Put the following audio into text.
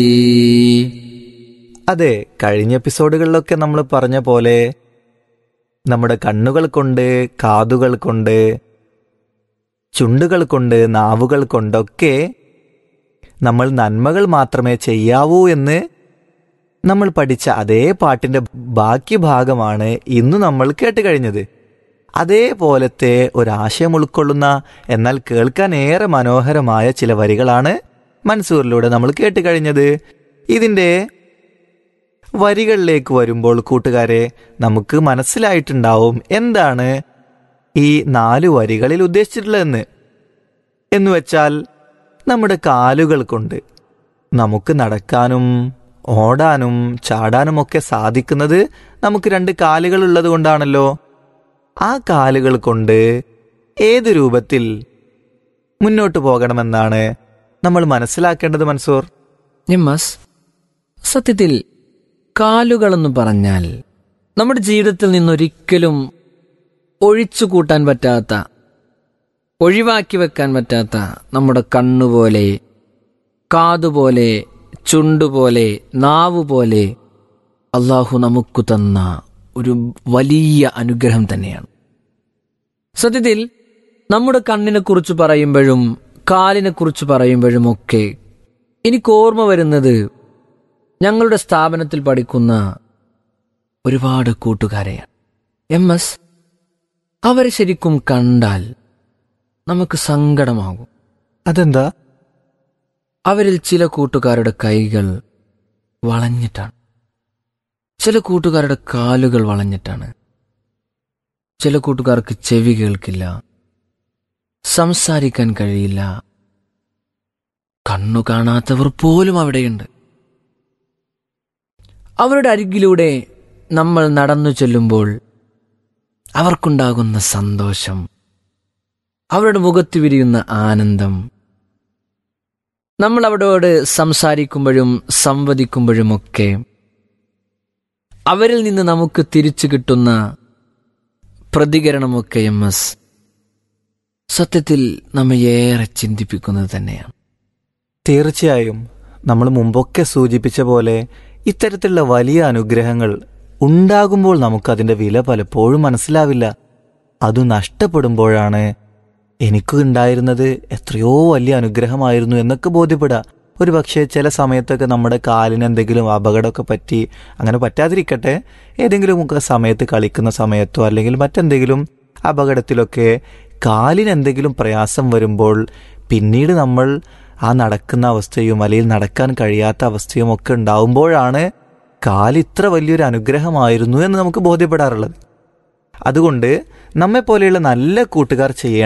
അതെ കഴിഞ്ഞ എപ്പിസോഡുകളിലൊക്കെ നമ്മൾ പറഞ്ഞ പോലെ നമ്മുടെ കണ്ണുകൾ കൊണ്ട് കാതുകൾ കൊണ്ട് ചുണ്ടുകൾ കൊണ്ട് നാവുകൾ കൊണ്ടൊക്കെ നമ്മൾ നന്മകൾ മാത്രമേ ചെയ്യാവൂ എന്ന് നമ്മൾ പഠിച്ച അതേ പാട്ടിന്റെ ബാക്കി ഭാഗമാണ് ഇന്ന് നമ്മൾ കേട്ട് കഴിഞ്ഞത് അതേപോലത്തെ ഒരാശയം ഉൾക്കൊള്ളുന്ന എന്നാൽ കേൾക്കാൻ ഏറെ മനോഹരമായ ചില വരികളാണ് മൻസൂറിലൂടെ നമ്മൾ കേട്ട് കഴിഞ്ഞത് ഇതിൻ്റെ വരികളിലേക്ക് വരുമ്പോൾ കൂട്ടുകാരെ നമുക്ക് മനസ്സിലായിട്ടുണ്ടാവും എന്താണ് ഈ നാല് വരികളിൽ ഉദ്ദേശിച്ചിട്ടുള്ളതെന്ന് എന്ന് വെച്ചാൽ നമ്മുടെ കാലുകൾ കൊണ്ട് നമുക്ക് നടക്കാനും ഓടാനും ചാടാനും ഒക്കെ സാധിക്കുന്നത് നമുക്ക് രണ്ട് കാലുകൾ ഉള്ളത് കൊണ്ടാണല്ലോ ആ കാലുകൾ കൊണ്ട് ഏത് രൂപത്തിൽ മുന്നോട്ട് പോകണമെന്നാണ് നമ്മൾ മനസ്സിലാക്കേണ്ടത് മൻസൂർ നിമ്മസ് സത്യത്തിൽ കാലുകളെന്ന് പറഞ്ഞാൽ നമ്മുടെ ജീവിതത്തിൽ നിന്നൊരിക്കലും ഒഴിച്ചു കൂട്ടാൻ പറ്റാത്ത ഒഴിവാക്കി വെക്കാൻ പറ്റാത്ത നമ്മുടെ കണ്ണുപോലെ കാതുപോലെ ചുണ്ടുപോലെ നാവുപോലെ അള്ളാഹു നമുക്ക് തന്ന ഒരു വലിയ അനുഗ്രഹം തന്നെയാണ് സത്യത്തിൽ നമ്മുടെ കണ്ണിനെ കുറിച്ച് പറയുമ്പോഴും കാലിനെ കുറിച്ച് പറയുമ്പോഴും ഒക്കെ എനിക്ക് ഓർമ്മ വരുന്നത് ഞങ്ങളുടെ സ്ഥാപനത്തിൽ പഠിക്കുന്ന ഒരുപാട് കൂട്ടുകാരെയാണ് എം എസ് അവരെ ശരിക്കും കണ്ടാൽ നമുക്ക് സങ്കടമാകും അതെന്താ അവരിൽ ചില കൂട്ടുകാരുടെ കൈകൾ വളഞ്ഞിട്ടാണ് ചില കൂട്ടുകാരുടെ കാലുകൾ വളഞ്ഞിട്ടാണ് ചില കൂട്ടുകാർക്ക് ചെവി കേൾക്കില്ല സംസാരിക്കാൻ കഴിയില്ല കണ്ണു കാണാത്തവർ പോലും അവിടെയുണ്ട് അവരുടെ അരികിലൂടെ നമ്മൾ നടന്നു ചെല്ലുമ്പോൾ അവർക്കുണ്ടാകുന്ന സന്തോഷം അവരുടെ മുഖത്ത് വിരിയുന്ന ആനന്ദം നമ്മൾ അവരോട് സംസാരിക്കുമ്പോഴും സംവദിക്കുമ്പോഴുമൊക്കെ അവരിൽ നിന്ന് നമുക്ക് തിരിച്ചു കിട്ടുന്ന പ്രതികരണമൊക്കെ എം എസ് സത്യത്തിൽ നമ്മെ ഏറെ ചിന്തിപ്പിക്കുന്നത് തന്നെയാണ് തീർച്ചയായും നമ്മൾ മുമ്പൊക്കെ സൂചിപ്പിച്ച പോലെ ഇത്തരത്തിലുള്ള വലിയ അനുഗ്രഹങ്ങൾ ഉണ്ടാകുമ്പോൾ നമുക്കതിൻ്റെ വില പലപ്പോഴും മനസ്സിലാവില്ല അത് നഷ്ടപ്പെടുമ്പോഴാണ് എനിക്ക് ഉണ്ടായിരുന്നത് എത്രയോ വലിയ അനുഗ്രഹമായിരുന്നു എന്നൊക്കെ ബോധ്യപ്പെടുക ഒരു പക്ഷേ ചില സമയത്തൊക്കെ നമ്മുടെ കാലിന് എന്തെങ്കിലും അപകടമൊക്കെ പറ്റി അങ്ങനെ പറ്റാതിരിക്കട്ടെ ഏതെങ്കിലും ഒക്കെ സമയത്ത് കളിക്കുന്ന സമയത്തോ അല്ലെങ്കിൽ മറ്റെന്തെങ്കിലും അപകടത്തിലൊക്കെ കാലിന് എന്തെങ്കിലും പ്രയാസം വരുമ്പോൾ പിന്നീട് നമ്മൾ ആ നടക്കുന്ന അവസ്ഥയും അല്ലെങ്കിൽ നടക്കാൻ കഴിയാത്ത അവസ്ഥയും ഒക്കെ ഉണ്ടാവുമ്പോഴാണ് കാല് ഇത്ര വലിയൊരു അനുഗ്രഹമായിരുന്നു എന്ന് നമുക്ക് ബോധ്യപ്പെടാറുള്ളത് അതുകൊണ്ട് നമ്മെപ്പോലെയുള്ള നല്ല കൂട്ടുകാർ ചെയ്യേണ്ട